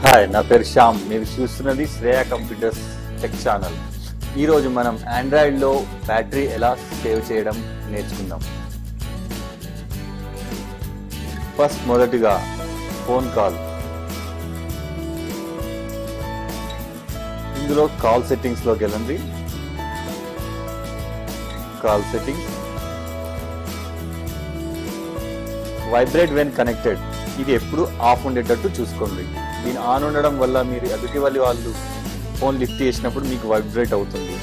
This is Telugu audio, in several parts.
హాయ్ నా పేరు శ్యామ్ మీరు చూస్తున్నది శ్రేయ కంప్యూటర్స్ టెక్ ఛానల్ ఈరోజు మనం ఆండ్రాయిడ్లో బ్యాటరీ ఎలా సేవ్ చేయడం నేర్చుకుందాం ఫస్ట్ మొదటిగా ఫోన్ కాల్ ఇందులో కాల్ సెట్టింగ్స్లోకి వెళ్ళండి call settings vibrate when connected ఇది ఎప్పుడు ఆఫ్ ఉండేటట్టు చూసుకోండి దీని ఆన్ ఉండడం వల్ల మీరు ఎదుటి వాళ్ళ వాళ్ళు ఫోన్ లిఫ్ట్ చేసినప్పుడు మీకు వైబ్రేట్ అవుతుంది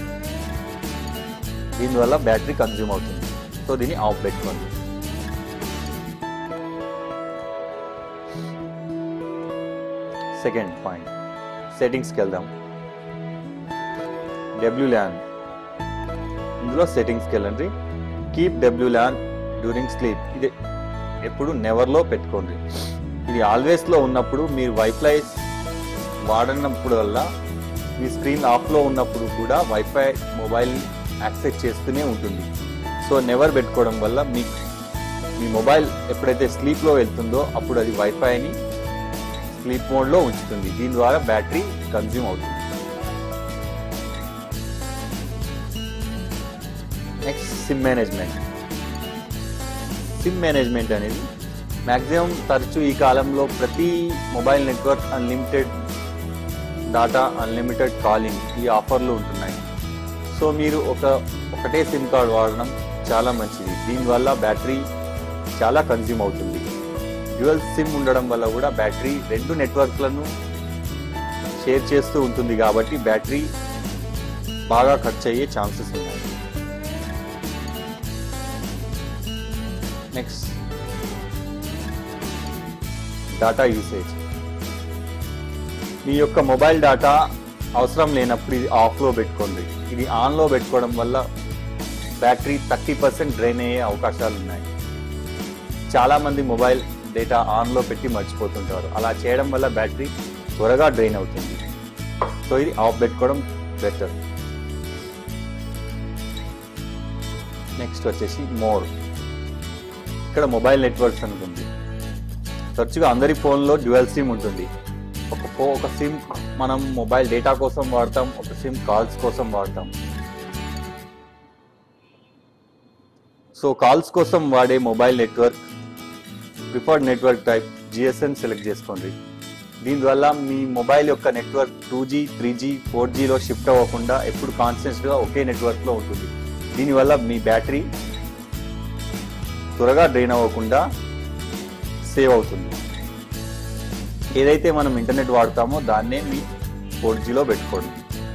దీనివల్ల బ్యాటరీ కన్జ్యూమ్ అవుతుంది సో దీన్ని ఆఫ్ పెట్టుకోండి సెకండ్ పాయింట్ సెట్టింగ్స్కి వెళ్దాం డబ్ల్యూ ల్యాన్ ఇందులో సెట్టింగ్స్కి వెళ్ళండి keep W LAN during sleep ఇది ఎప్పుడు నెవర్లో పెట్టుకోండి ఇది ఆల్వేస్లో ఉన్నప్పుడు మీరు వైఫై వాడినప్పుడు వల్ల మీ స్క్రీన్ ఆఫ్లో ఉన్నప్పుడు కూడా వైఫై మొబైల్ యాక్సెస్ చేస్తూనే ఉంటుంది సో నెవర్ పెట్టుకోవడం వల్ల మీ మీ మొబైల్ ఎప్పుడైతే స్లీప్లో వెళ్తుందో అప్పుడు అది వైఫైని స్లీప్ మోడ్లో ఉంచుతుంది దీని ద్వారా బ్యాటరీ కన్జ్యూమ్ అవుతుంది next SIM management SIM management అనేది మ్యాక్సిమం తరచూ ఈ కాలంలో ప్రతి mobile network unlimited data unlimited calling ఈ ఆఫర్లు ఉంటున్నాయి సో మీరు ఒక ఒకటే సిమ్ కార్డ్ వాడడం చాలా మంచిది దీనివల్ల బ్యాటరీ చాలా కన్జ్యూమ్ అవుతుంది డ్యూయల్ సిమ్ ఉండడం వల్ల కూడా బ్యాటరీ రెండు నెట్వర్క్లను షేర్ చేస్తూ ఉంటుంది కాబట్టి బ్యాటరీ బాగా ఖర్చు అయ్యే ఛాన్సెస్ ఉన్నాయి నెక్స్ట్ డాటా యూసేజ్ మీ యొక్క మొబైల్ డాటా అవసరం లేనప్పుడు ఇది ఆఫ్లో పెట్టుకోండి ఇది ఆన్లో పెట్టుకోవడం వల్ల బ్యాటరీ థర్టీ పర్సెంట్ డ్రైన్ అయ్యే అవకాశాలు ఉన్నాయి చాలామంది మొబైల్ డేటా ఆన్లో పెట్టి మర్చిపోతుంటారు అలా చేయడం వల్ల బ్యాటరీ త్వరగా డ్రైన్ అవుతుంది సో ఇది ఆఫ్ పెట్టుకోవడం బెటర్ నెక్స్ట్ వచ్చేసి మోర్ ఇక్కడ మొబైల్ నెట్వర్క్స్ అనుకుంది తరచుగా అందరి ఫోన్లో డ్యూయల్ సిమ్ ఉంటుంది ఒక ఫో ఒక సిమ్ మనం మొబైల్ డేటా కోసం వాడతాం ఒక సిమ్ కాల్స్ కోసం వాడతాం సో కాల్స్ కోసం వాడే mobile network preferred network type GSN select చేసుకోండి దీనివల్ల మీ మొబైల్ యొక్క network two G three G four జీలో షిఫ్ట్ అవ్వకుండా ఎప్పుడు కాన్స్టెంట్గా ఒకే నెట్వర్క్లో ఉంటుంది దీనివల్ల మీ బ్యాటరీ త్వరగా డ్రైన్ అవ్వకుండా సేవ్ అవుతుంది ఏదైతే మనం ఇంటర్నెట్ వాడతామో దాన్నే మీ ఫోర్ జీలో పెట్టుకోండి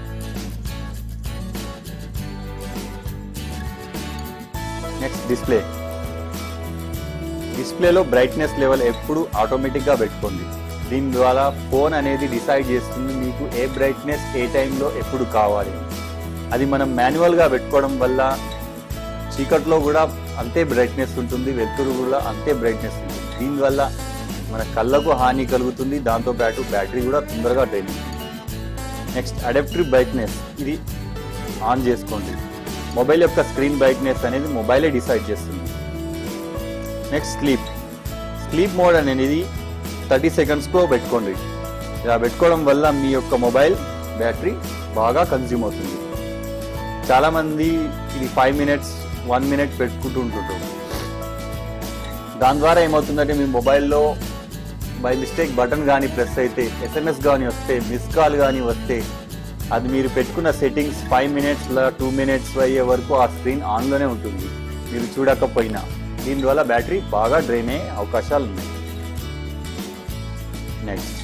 నెక్స్ట్ డిస్ప్లే డిస్ప్లేలో బ్రైట్నెస్ లెవెల్ ఎప్పుడు ఆటోమేటిక్గా పెట్టుకోండి దీని ద్వారా ఫోన్ అనేది డిసైడ్ చేస్తుంది మీకు ఏ బ్రైట్నెస్ ఏ టైంలో ఎప్పుడు కావాలి అది మనం మాన్యువల్గా పెట్టుకోవడం వల్ల చీకట్లో కూడా అంతే బ్రైట్నెస్ ఉంటుంది వెలుతురు కూడా అంతే బ్రైట్నెస్ ఉంటుంది దీనివల్ల మన కళ్ళకు హాని కలుగుతుంది దాంతోపాటు బ్యాటరీ కూడా తొందరగా డ్రైన్ నెక్స్ట్ అడాప్టివ్ బ్రైట్నెస్ ఇది ఆన్ చేసుకోండి మొబైల్ యొక్క స్క్రీన్ బ్రైట్నెస్ అనేది మొబైలే డిసైడ్ చేస్తుంది నెక్స్ట్ స్లీప్ స్లీప్ మోడ్ అనేది థర్టీ సెకండ్స్లో పెట్టుకోండి ఇలా పెట్టుకోవడం వల్ల మీ యొక్క మొబైల్ బ్యాటరీ బాగా కన్జ్యూమ్ అవుతుంది చాలామంది ఇది ఫైవ్ మినిట్స్ వన్ మినిట్ పెట్టుకుంటూ ఉంటుంటారు దాని ద్వారా ఏమవుతుందంటే మీ మొబైల్లో బై మిస్టేక్ బటన్ కానీ ప్రెస్ అయితే ఎస్ఎంఎస్ కానీ వస్తే మిస్ కాల్ కానీ వస్తే అది మీరు పెట్టుకున్న settings five minutes two minutes అయ్యే వరకు ఆ స్క్రీన్ ఆన్లోనే ఉంటుంది మీరు చూడకపోయినా దీనివల్ల బ్యాటరీ బాగా డ్రైన్ అయ్యే అవకాశాలు ఉన్నాయి నెక్స్ట్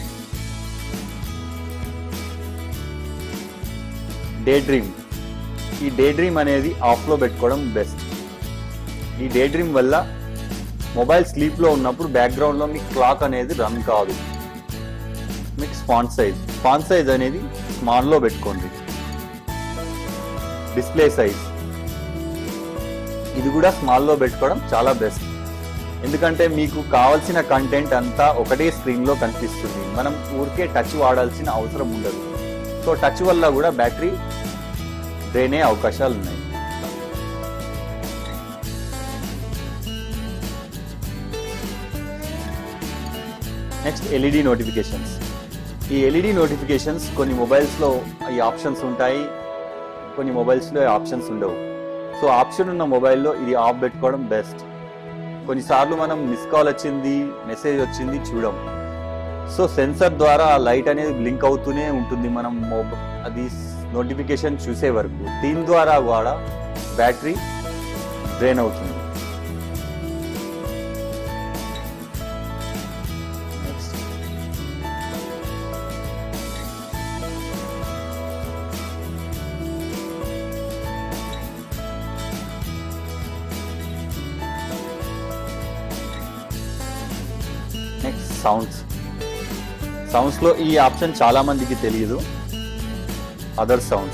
డే డ్రీమ్ ఈ డే డ్రీమ్ అనేది ఆఫ్లో పెట్టుకోవడం బెస్ట్ ఈ డే డ్రీమ్ వల్ల మొబైల్ స్లీప్లో ఉన్నప్పుడు బ్యాక్గ్రౌండ్లో మీకు క్లాక్ అనేది రన్ కాదు మీకు ఫాంట్ సైజ్ ఫాంట్ సైజ్ అనేది స్మాల్లో పెట్టుకోండి డిస్ప్లే సైజ్ ఇది కూడా స్మాల్లో పెట్టుకోవడం చాలా బెస్ట్ ఎందుకంటే మీకు కావాల్సిన కంటెంట్ అంతా ఒకటే స్క్రీన్లో కనిపిస్తుంది మనం ఊరికే టచ్ వాడాల్సిన అవసరం ఉండదు సో టచ్ వల్ల కూడా బ్యాటరీ డ్రైన్ అయ్యే అవకాశాలు ఉన్నాయి నెక్స్ట్ ఎల్ఈడి నోటిఫికేషన్స్ ఈ ఎల్ఈడి నోటిఫికేషన్స్ కొన్ని మొబైల్స్లో ఈ ఆప్షన్స్ ఉంటాయి కొన్ని మొబైల్స్లో ఆప్షన్స్ ఉండవు సో ఆప్షన్ ఉన్న మొబైల్లో ఇది ఆఫ్ పెట్టుకోవడం బెస్ట్ కొన్నిసార్లు మనం మిస్ కాల్ వచ్చింది మెసేజ్ వచ్చింది చూడం సో సెన్సర్ ద్వారా ఆ లైట్ అనేది బ్లింక్ అవుతూనే ఉంటుంది మనం మొబ- అది నోటిఫికేషన్ చూసే వరకు దీని ద్వారా కూడా బ్యాటరీ డ్రైన్ అవుతుంది నెక్స్ట్ నెక్స్ట్ సౌండ్స్ సౌండ్స్ లో ఈ ఆప్షన్ చాలా మందికి తెలియదు అదర్ సౌండ్స్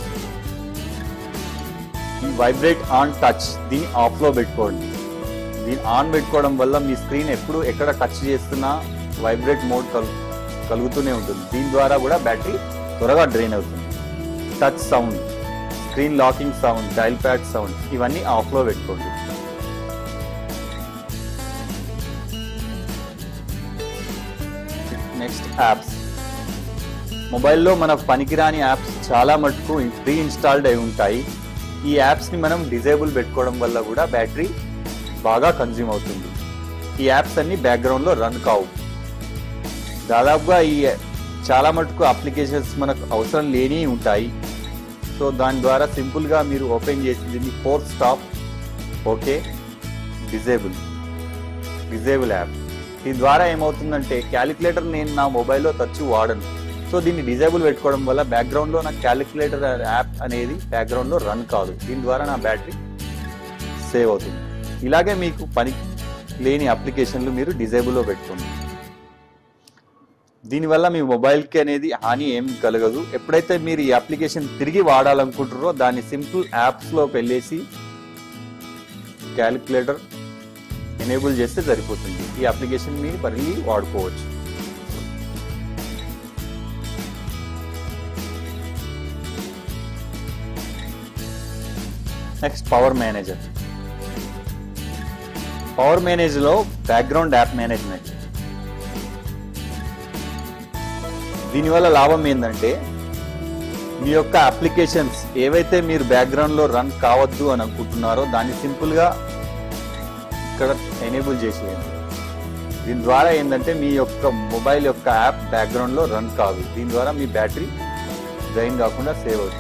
ఈ వైబ్రేట్ ఆన్ టచ్ దీన్ని ఆఫ్ లో పెట్టుకోండి దీన్ని ఆన్ పెట్టుకోవడం వల్ల మీ స్క్రీన్ ఎప్పుడు ఎక్కడ టచ్ చేస్తున్నా వైబ్రేట్ మోడ్ కలు కలుగుతూనే ఉంటుంది దీని ద్వారా కూడా బ్యాటరీ త్వరగా డ్రైన్ అవుతుంది touch sound screen locking sound dial pad sound ఇవన్నీ ఆఫ్ లో పెట్టుకోండి నెక్స్ట్ యాప్స్ మొబైల్లో మన పనికిరాని యాప్స్ చాలా మటుకు ప్రీ ఇన్స్టాల్డ్ అయి ఉంటాయి ఈ యాప్స్ని మనం డిజేబుల్ పెట్టుకోవడం వల్ల కూడా బ్యాటరీ బాగా కన్జ్యూమ్ అవుతుంది ఈ యాప్స్ అన్ని బ్యాక్గ్రౌండ్లో రన్ కావు దాదాపుగా ఈ చాలా మటుకు అప్లికేషన్స్ మనకు అవసరం లేని ఉంటాయి సో దాని ద్వారా సింపుల్గా మీరు ఓపెన్ చేసి దీన్ని force stop okay disable disable app దీని ద్వారా ఏమవుతుందంటే క్యాలిక్యులేటర్ నేను నా మొబైల్లో తరచు వాడను సో దీన్ని డిజేబుల్ పెట్టుకోవడం వల్ల బ్యాక్గ్రౌండ్లో నా క్యాలిక్యులేటర్ యాప్ అనేది బ్యాక్గ్రౌండ్లో రన్ కాదు దీని ద్వారా నా బ్యాటరీ సేవ్ అవుతుంది ఇలాగే మీకు పని లేని అప్లికేషన్లు మీరు డిజేబుల్లో పెట్టుకోండి దీనివల్ల మీ మొబైల్కి అనేది హాని ఏం కలగదు ఎప్పుడైతే మీరు ఈ అప్లికేషన్ తిరిగి వాడాలనుకుంటారో దాన్ని సింపుల్ యాప్స్లోకి వెళ్ళేసి క్యాలిక్యులేటర్ ఎనేబుల్ చేస్తే సరిపోతుంది ఈ అప్లికేషన్ మీరు మళ్ళీ వాడుకోవచ్చు నెక్స్ట్ పవర్ మేనేజర్ పవర్ మేనేజర్లో బ్యాక్గ్రౌండ్ యాప్ మేనేజ్మెంట్ దీనివల్ల లాభం ఏంటంటే మీ యొక్క అప్లికేషన్స్ ఏవైతే మీరు బ్యాక్గ్రౌండ్లో రన్ కావద్దు అని అనుకుంటున్నారో దాన్ని సింపుల్గా ఇక్కడ ఎనేబుల్ చేసేయండి దీని ద్వారా ఏంటంటే మీ యొక్క మొబైల్ యొక్క యాప్ బ్యాక్గ్రౌండ్లో రన్ కాదు దీని ద్వారా మీ బ్యాటరీ డ్రైన్ కాకుండా సేవ్ అవుతుంది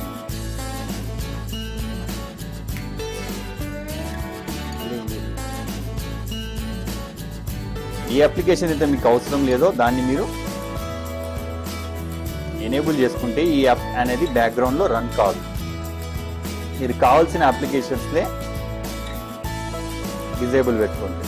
ఏ అప్లికేషన్ అయితే మీకు అవసరం లేదో దాన్ని మీరు ఎనేబుల్ చేసుకుంటే ఈ యాప్ అనేది బ్యాక్గ్రౌండ్లో రన్ కాదు మీరు కావాల్సిన అప్లికేషన్స్లే డిజేబుల్ పెట్టుకోండి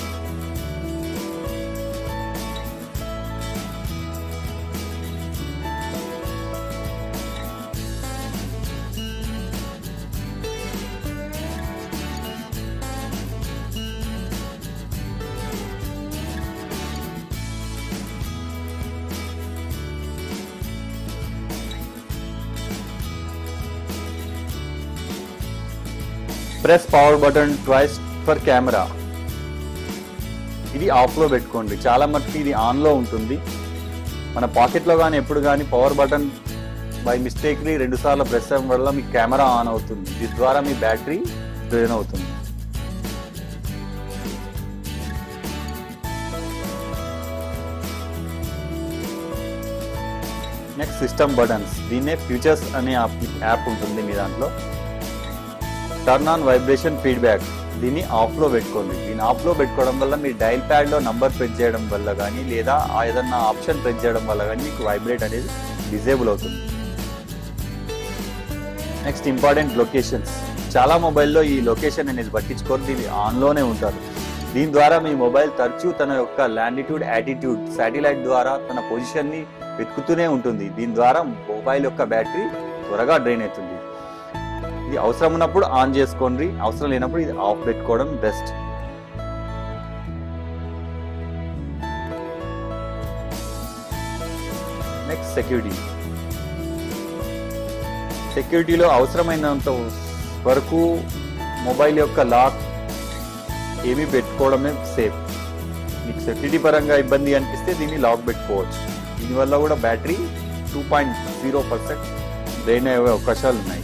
press power button twice for camera ఇది ఆఫ్లో పెట్టుకోండి చాలా మటుకు ఇది ఆన్లో ఉంటుంది మన పాకెట్లో కానీ ఎప్పుడు కానీ పవర్ బటన్ బై మిస్టేక్లీ రెండు సార్లు ప్రెస్ అవ్వడం వల్ల మీ కెమెరా ఆన్ అవుతుంది దీని ద్వారా మీ బ్యాటరీ డ్రైన్ అవుతుంది నెక్స్ట్ సిస్టమ్ బటన్స్ దీన్నే ఫ్యూచర్స్ అనే యాప్ ఉంటుంది మీ దాంట్లో టర్న్ ఆన్ వైబ్రేషన్ ఫీడ్బ్యాక్ దీన్ని ఆఫ్లో పెట్టుకోండి దీన్ని ఆఫ్లో పెట్టుకోవడం వల్ల మీ డైల్ ప్యాడ్లో నంబర్ ప్రెస్ చేయడం వల్ల కానీ లేదా ఆ ఏదన్నా ఆప్షన్ ప్రెస్ చేయడం వల్ల కానీ మీకు వైబ్రేట్ అనేది డిజేబుల్ అవుతుంది నెక్స్ట్ ఇంపార్టెంట్ లొకేషన్స్ చాలా మొబైల్లో ఈ లొకేషన్ అనేది పట్టించుకొని దీన్ని ఆన్లోనే ఉంటారు దీని ద్వారా మీ మొబైల్ తరచూ తన యొక్క లాండిట్యూడ్ యాటిట్యూడ్ శాటిలైట్ ద్వారా తన పొజిషన్ని వెతుకుతూనే ఉంటుంది దీని ద్వారా మొబైల్ యొక్క బ్యాటరీ త్వరగా డ్రైన్ అవుతుంది ఇది అవసరం ఉన్నప్పుడు ఆన్ చేసుకోండి అవసరం లేనప్పుడు ఇది ఆఫ్ పెట్టుకోవడం బెస్ట్ నెక్స్ట్ సెక్యూరిటీ సెక్యూరిటీలో అవసరమైనంత వరకు మొబైల్ యొక్క లాక్ ఏమీ పెట్టుకోవడమే సేఫ్ మీకు సెక్యూరిటీ పరంగా ఇబ్బంది అనిపిస్తే దీన్ని లాక్ పెట్టుకోవచ్చు దీనివల్ల కూడా battery two point zero percent drain అయ్యే అవకాశాలు ఉన్నాయి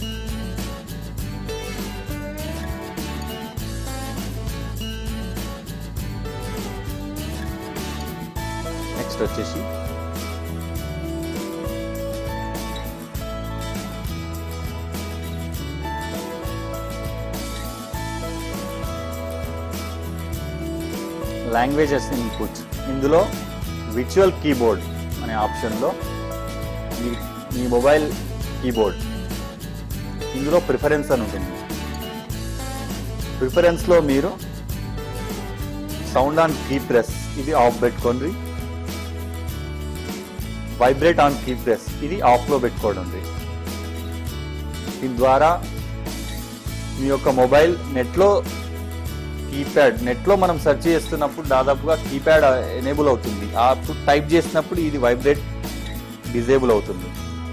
నెక్స్ట్ వచ్చేసి లాంగ్వేజెస్ ఇన్పుట్ ఇందులో విచువల్ కీబోర్డ్ అనే ఆప్షన్లో మీ మీ మొబైల్ కీబోర్డ్ ఇందులో ప్రిఫరెన్స్ అని ఉంటుంది ప్రిఫరెన్స్లో మీరు సౌండ్ ఆన్ కీ ప్రెస్ ఇది ఆఫ్ పెట్టుకోండి వైబ్రేట్ ఆన్ కీ ప్రెస్ ఇది ఆఫ్లో పెట్టుకోండి దీని ద్వారా మీ యొక్క మొబైల్ నెట్లో కీప్యాడ్ నెట్లో మనం సెర్చ్ చేస్తున్నప్పుడు దాదాపుగా కీప్యాడ్ ఎనేబుల్ అవుతుంది అప్పుడు టైప్ చేసినప్పుడు ఇది వైబ్రేట్ డిజేబుల్ అవుతుంది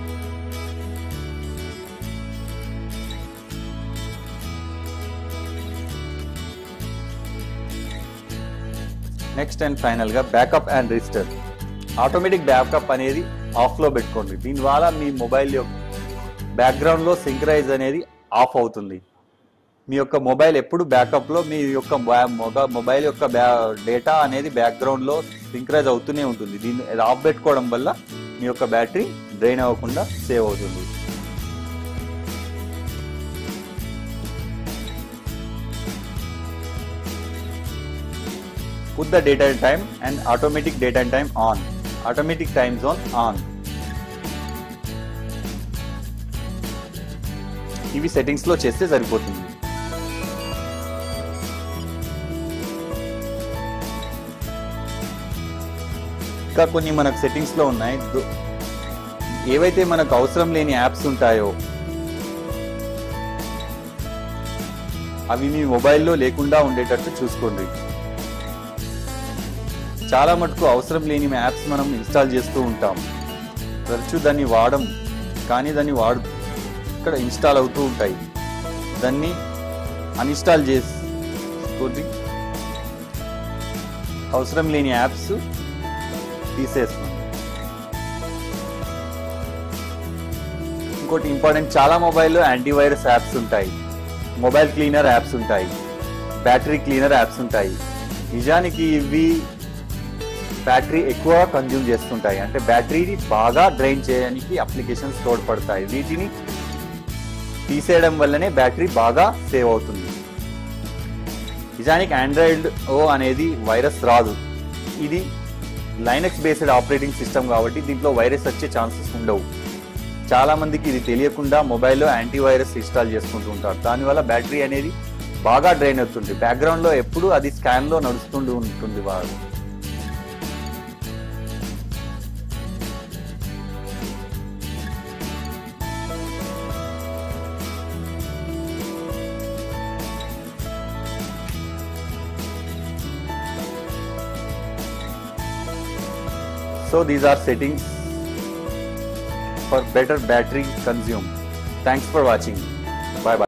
నెక్స్ట్ అండ్ ఫైనల్ గా backup and register automatic backup అనేది ఆఫ్ లో పెట్టుకోండి దీని ద్వారా మీ మొబైల్ యొక్క బ్యాక్గ్రౌండ్ లో సింక్రైజ్ అనేది ఆఫ్ అవుతుంది మీ యొక్క మొబైల్ ఎప్పుడు బ్యాకప్ లో మీ యొక్క బ్యా- మొగ- మొబైల్ యొక్క డేటా అనేది బ్యాక్గ్రౌండ్ లో సింక్రైజ్ అవుతూనే ఉంటుంది దీన్ని ఇది ఆఫ్ పెట్టుకోవడం వల్ల మీ యొక్క బ్యాటరీ డ్రైన్ అవ్వకుండా సేవ్ అవుతుంది put the data time and automatic data time on automatic time zone on ఇవి సెట్టింగ్స్ లో చేస్తే సరిపోతుంది ఇంకా కొన్ని మనకు సెట్టింగ్స్ లో ఉన్నాయి దు- ఏవైతే మనకు అవసరం లేని యాప్స్ ఉంటాయో అవి మీ మొబైల్లో లేకుండా ఉండేటట్టు చూసుకోండి చాలా మటుకు అవసరం లేని యాప్స్ మనం ఇన్స్టాల్ చేస్తూ ఉంటాం తరచూ దాన్ని వాడం కానీ దాన్ని వాడు ఇక్కడ ఇన్స్టాల్ అవుతూ ఉంటాయి దాన్ని అన్ఇన్స్టాల్ చేసుకోండి అవసరం లేని యాప్స్ తీసేస్తాం ఇంకోటి ఇంపార్టెంట్ చాలా మొబైల్లో యాంటీవైరస్ యాప్స్ ఉంటాయి మొబైల్ క్లీనర్ యాప్స్ ఉంటాయి బ్యాటరీ క్లీనర్ యాప్స్ ఉంటాయి నిజానికి ఇవి బ్యాటరీ ఎక్కువ కన్జ్యూమ్ చేస్తుంటాయి అంటే బ్యాటరీని బాగా డ్రైన్ చేయడానికి అప్లికేషన్స్ తోడ్పడతాయి వీటిని తీసేయడం వల్లనే బ్యాటరీ బాగా సేవ్ అవుతుంది నిజానికి ఆండ్రాయిడ్ ఓ అనేది వైరస్ రాదు ఇది లైనక్స్ బేస్డ్ ఆపరేటింగ్ సిస్టమ్ కాబట్టి దీంట్లో వైరస్ వచ్చే ఛాన్సెస్ ఉండవు చాలా మందికి ఇది తెలియకుండా మొబైల్లో యాంటీవైరస్ ఇన్స్టాల్ చేసుకుంటూ ఉంటారు దానివల్ల బ్యాటరీ అనేది బాగా డ్రైన్ అవుతుంది బ్యాక్గ్రౌండ్లో ఎప్పుడు అది స్కాన్లో నడుస్తుంటూ ఉంటుంది వాడు So these are settings for better battery consume. Thanks for watching. Bye bye.